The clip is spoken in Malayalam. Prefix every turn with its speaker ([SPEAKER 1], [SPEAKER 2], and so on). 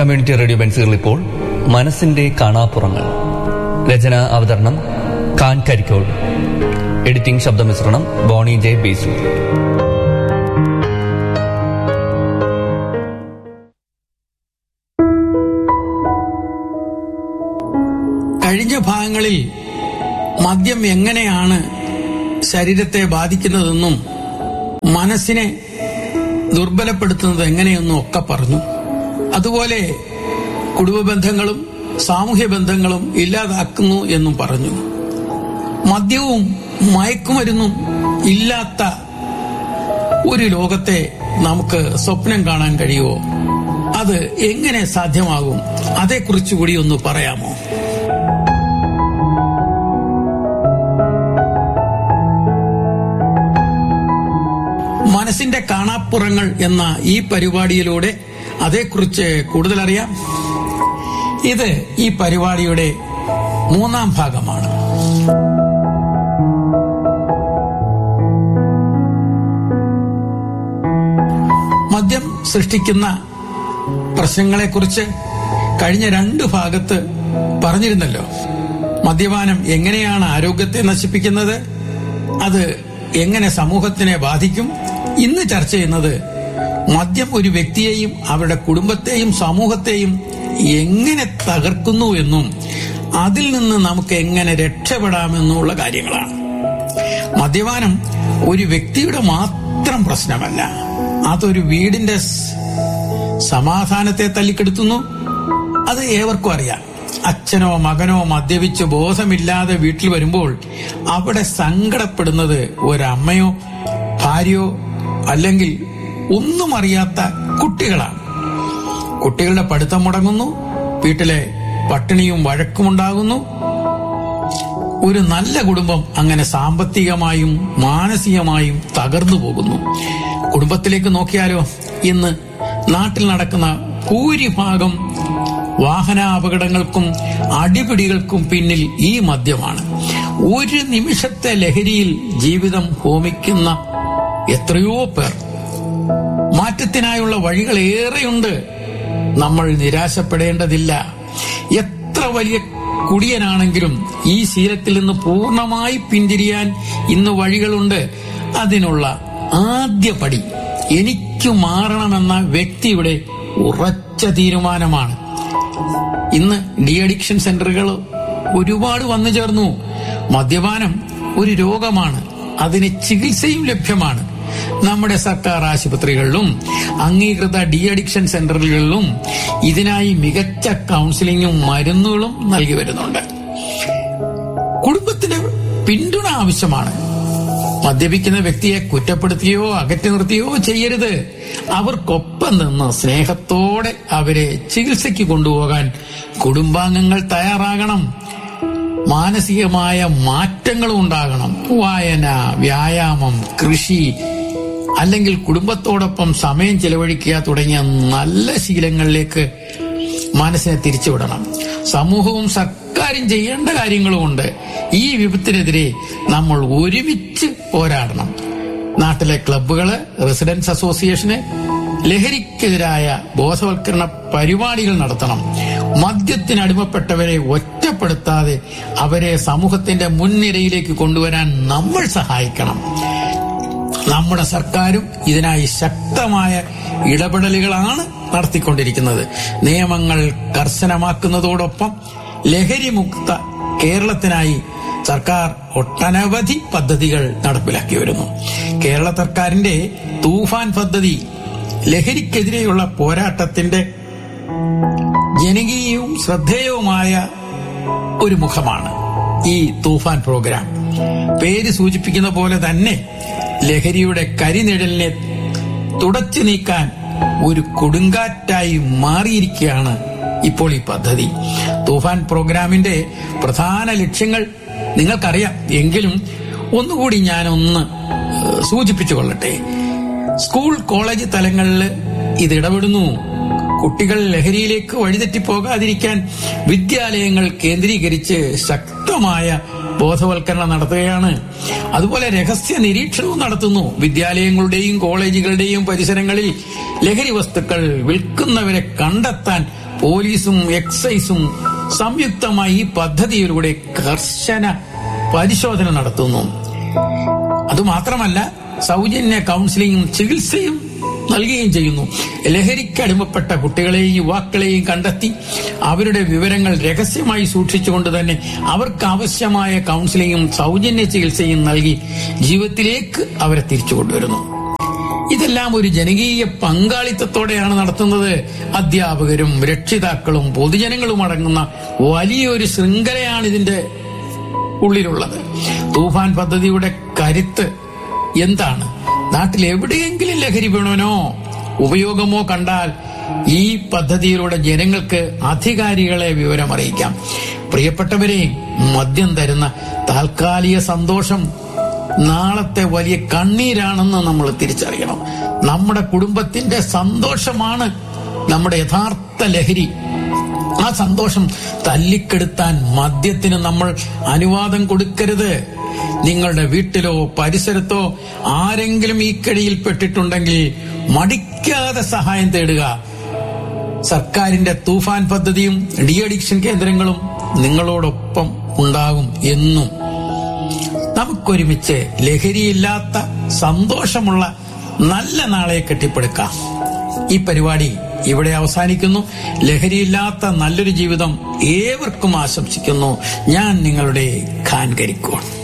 [SPEAKER 1] കമ്മ്യൂണിറ്റി റേഡിയോ ബെൻസുകൾ ഇപ്പോൾ മനസ്സിന്റെ കാണാപ്പുറങ്ങൾ രചന അവതരണം ഖാൻ കരിക്കോട് എഡിറ്റിംഗ് ശബ്ദമിശ്രണം ബോണി ജെ ബേസു
[SPEAKER 2] കഴിഞ്ഞ ഭാഗങ്ങളിൽ മദ്യം എങ്ങനെയാണ് ശരീരത്തെ ബാധിക്കുന്നതെന്നും മനസ്സിനെ ദുർബലപ്പെടുത്തുന്നത് എങ്ങനെയെന്നും ഒക്കെ പറഞ്ഞു അതുപോലെ കുടുംബ ബന്ധങ്ങളും സാമൂഹ്യ ബന്ധങ്ങളും ഇല്ലാതാക്കുന്നു എന്നും പറഞ്ഞു മദ്യവും മയക്കുമരുന്നും ഇല്ലാത്ത ഒരു ലോകത്തെ നമുക്ക് സ്വപ്നം കാണാൻ കഴിയുമോ അത് എങ്ങനെ സാധ്യമാകും അതേക്കുറിച്ച് കൂടി ഒന്ന് പറയാമോ മനസ്സിന്റെ കാണാപ്പുറങ്ങൾ എന്ന ഈ പരിപാടിയിലൂടെ അതേക്കുറിച്ച് കൂടുതൽ അറിയാം ഇത് ഈ പരിപാടിയുടെ മൂന്നാം ഭാഗമാണ് മദ്യം സൃഷ്ടിക്കുന്ന പ്രശ്നങ്ങളെക്കുറിച്ച് കഴിഞ്ഞ രണ്ട് ഭാഗത്ത് പറഞ്ഞിരുന്നല്ലോ മദ്യപാനം എങ്ങനെയാണ് ആരോഗ്യത്തെ നശിപ്പിക്കുന്നത് അത് എങ്ങനെ സമൂഹത്തിനെ ബാധിക്കും ഇന്ന് ചർച്ച ചെയ്യുന്നത് മദ്യം ഒരു വ്യക്തിയെയും അവരുടെ കുടുംബത്തെയും സമൂഹത്തെയും എങ്ങനെ തകർക്കുന്നു എന്നും അതിൽ നിന്ന് നമുക്ക് എങ്ങനെ രക്ഷപ്പെടാമെന്നുള്ള കാര്യങ്ങളാണ് മദ്യപാനം ഒരു വ്യക്തിയുടെ മാത്രം പ്രശ്നമല്ല അതൊരു വീടിന്റെ സ് സമാധാനത്തെ തല്ലിക്കെടുത്തുന്നു അത് ഏവർക്കും അറിയാം അച്ഛനോ മകനോ മദ്യപിച്ച് ബോധമില്ലാതെ വീട്ടിൽ വരുമ്പോൾ അവിടെ സങ്കടപ്പെടുന്നത് ഒരമ്മയോ ഭാര്യയോ അല്ലെങ്കിൽ ഒന്നും അറിയാത്ത കുട്ടികളാണ് കുട്ടികളുടെ പഠിത്തം മുടങ്ങുന്നു വീട്ടിലെ പട്ടിണിയും വഴക്കുമുണ്ടാകുന്നു ഒരു നല്ല കുടുംബം അങ്ങനെ സാമ്പത്തികമായും മാനസികമായും തകർന്നു പോകുന്നു കുടുംബത്തിലേക്ക് നോക്കിയാലോ ഇന്ന് നാട്ടിൽ നടക്കുന്ന ഭൂരിഭാഗം വാഹന അപകടങ്ങൾക്കും അടിപിടികൾക്കും പിന്നിൽ ഈ മദ്യമാണ് ഒരു നിമിഷത്തെ ലഹരിയിൽ ജീവിതം ഹോമിക്കുന്ന എത്രയോ പേർ മാറ്റത്തിനായുള്ള വഴികൾ ഏറെയുണ്ട് നമ്മൾ നിരാശപ്പെടേണ്ടതില്ല എത്ര വലിയ കുടിയനാണെങ്കിലും ഈ ശീലത്തിൽ നിന്ന് പൂർണ്ണമായി പിന്തിരിയാൻ ഇന്ന് വഴികളുണ്ട് അതിനുള്ള ആദ്യ പടി എനിക്ക് മാറണമെന്ന വ്യക്തിയുടെ ഉറച്ച തീരുമാനമാണ് ഇന്ന് ഡി അഡിക്ഷൻ സെന്ററുകൾ ഒരുപാട് വന്നു ചേർന്നു മദ്യപാനം ഒരു രോഗമാണ് അതിന് ചികിത്സയും ലഭ്യമാണ് നമ്മുടെ സർക്കാർ ആശുപത്രികളിലും അംഗീകൃത ഡി അഡിക്ഷൻ സെന്ററുകളിലും ഇതിനായി മികച്ച കൗൺസിലിംഗും മരുന്നുകളും നൽകി വരുന്നുണ്ട് കുടുംബത്തിന് പിന്തുണ ആവശ്യമാണ് മദ്യപിക്കുന്ന വ്യക്തിയെ കുറ്റപ്പെടുത്തുകയോ അകറ്റി നിർത്തുകയോ ചെയ്യരുത് അവർക്കൊപ്പം നിന്ന് സ്നേഹത്തോടെ അവരെ ചികിത്സയ്ക്ക് കൊണ്ടുപോകാൻ കുടുംബാംഗങ്ങൾ തയ്യാറാകണം മാനസികമായ മാറ്റങ്ങളും ഉണ്ടാകണം വായന വ്യായാമം കൃഷി അല്ലെങ്കിൽ കുടുംബത്തോടൊപ്പം സമയം ചെലവഴിക്കുക തുടങ്ങിയ നല്ല ശീലങ്ങളിലേക്ക് മനസ്സിനെ തിരിച്ചുവിടണം സമൂഹവും സർക്കാരും ചെയ്യേണ്ട കാര്യങ്ങളുമുണ്ട് ഈ വിപത്തിനെതിരെ നമ്മൾ ഒരുമിച്ച് പോരാടണം നാട്ടിലെ ക്ലബ്ബുകള് റെസിഡൻസ് അസോസിയേഷന് ലഹരിക്കെതിരായ ബോധവൽക്കരണ പരിപാടികൾ നടത്തണം മദ്യത്തിന് അടിമപ്പെട്ടവരെ ഒറ്റപ്പെടുത്താതെ അവരെ സമൂഹത്തിന്റെ മുൻനിരയിലേക്ക് കൊണ്ടുവരാൻ നമ്മൾ സഹായിക്കണം നമ്മുടെ സർക്കാരും ഇതിനായി ശക്തമായ ഇടപെടലുകളാണ് നടത്തിക്കൊണ്ടിരിക്കുന്നത് നിയമങ്ങൾ കർശനമാക്കുന്നതോടൊപ്പം ലഹരിമുക്ത കേരളത്തിനായി സർക്കാർ ഒട്ടനവധി പദ്ധതികൾ നടപ്പിലാക്കി വരുന്നു കേരള സർക്കാരിന്റെ തൂഫാൻ പദ്ധതി ലഹരിക്കെതിരെയുള്ള പോരാട്ടത്തിന്റെ ജനകീയവും ശ്രദ്ധേയവുമായ ഒരു മുഖമാണ് ഈ തൂഫാൻ പ്രോഗ്രാം പേര് സൂചിപ്പിക്കുന്ന പോലെ തന്നെ ലഹരിയുടെ കരിനിഴലിനെ തുടച്ചു നീക്കാൻ ഒരു കൊടുങ്കാറ്റായി മാറിയിരിക്കുകയാണ് ഇപ്പോൾ ഈ പദ്ധതി തൂഫാൻ പ്രോഗ്രാമിന്റെ പ്രധാന ലക്ഷ്യങ്ങൾ നിങ്ങൾക്കറിയാം എങ്കിലും ഒന്നുകൂടി ഞാനൊന്ന് ഏഹ്, സൂചിപ്പിച്ചു കൊള്ളട്ടെ സ്കൂൾ കോളേജ് തലങ്ങളിൽ ഇത് ഇടപെടുന്നു കുട്ടികൾ ലഹരിയിലേക്ക് വഴിതെറ്റിപ്പോകാതിരിക്കാൻ വിദ്യാലയങ്ങൾ കേന്ദ്രീകരിച്ച് ശക്തമായ ബോധവൽക്കരണം നടത്തുകയാണ് അതുപോലെ രഹസ്യ നിരീക്ഷണവും നടത്തുന്നു വിദ്യാലയങ്ങളുടെയും കോളേജുകളുടെയും പരിസരങ്ങളിൽ ലഹരി വസ്തുക്കൾ വിൽക്കുന്നവരെ കണ്ടെത്താൻ പോലീസും എക്സൈസും സംയുക്തമായി ഈ പദ്ധതിയിലൂടെ കർശന പരിശോധന നടത്തുന്നു അതുമാത്രമല്ല സൗജന്യ കൗൺസിലിംഗും ചികിത്സയും നൽകുകയും ചെയ്യുന്നു ലഹരിക്ക് അടിമപ്പെട്ട കുട്ടികളെയും യുവാക്കളെയും കണ്ടെത്തി അവരുടെ വിവരങ്ങൾ രഹസ്യമായി സൂക്ഷിച്ചുകൊണ്ട് തന്നെ അവർക്ക് ആവശ്യമായ കൗൺസിലിംഗും സൗജന്യ ചികിത്സയും നൽകി ജീവിതത്തിലേക്ക് അവരെ തിരിച്ചു കൊണ്ടുവരുന്നു ഇതെല്ലാം ഒരു ജനകീയ പങ്കാളിത്തത്തോടെയാണ് നടത്തുന്നത് അധ്യാപകരും രക്ഷിതാക്കളും പൊതുജനങ്ങളും അടങ്ങുന്ന വലിയൊരു ശൃംഖലയാണ് ഇതിന്റെ ഉള്ളിലുള്ളത് തൂഫാൻ പദ്ധതിയുടെ കരുത്ത് എന്താണ് നാട്ടിൽ എവിടെയെങ്കിലും ലഹരി വീണനോ ഉപയോഗമോ കണ്ടാൽ ഈ പദ്ധതിയിലൂടെ ജനങ്ങൾക്ക് അധികാരികളെ വിവരം അറിയിക്കാം പ്രിയപ്പെട്ടവരെ മദ്യം തരുന്ന താൽക്കാലിക സന്തോഷം നാളത്തെ വലിയ കണ്ണീരാണെന്ന് നമ്മൾ തിരിച്ചറിയണം നമ്മുടെ കുടുംബത്തിന്റെ സന്തോഷമാണ് നമ്മുടെ യഥാർത്ഥ ലഹരി ആ സന്തോഷം തല്ലിക്കെടുത്താൻ മദ്യത്തിന് നമ്മൾ അനുവാദം കൊടുക്കരുത് നിങ്ങളുടെ വീട്ടിലോ പരിസരത്തോ ആരെങ്കിലും ഈ കെടിയിൽ പെട്ടിട്ടുണ്ടെങ്കിൽ മടിക്കാതെ സഹായം തേടുക സർക്കാരിന്റെ തൂഫാൻ പദ്ധതിയും ഡി അഡിക്ഷൻ കേന്ദ്രങ്ങളും നിങ്ങളോടൊപ്പം ഉണ്ടാകും എന്നും നമുക്കൊരുമിച്ച് ലഹരിയില്ലാത്ത സന്തോഷമുള്ള നല്ല നാളെ കെട്ടിപ്പടുക്കാം ഈ പരിപാടി ഇവിടെ അവസാനിക്കുന്നു ലഹരിയില്ലാത്ത നല്ലൊരു ജീവിതം ഏവർക്കും ആശംസിക്കുന്നു ഞാൻ നിങ്ങളുടെ ഖാൻ കരിക്കോൺ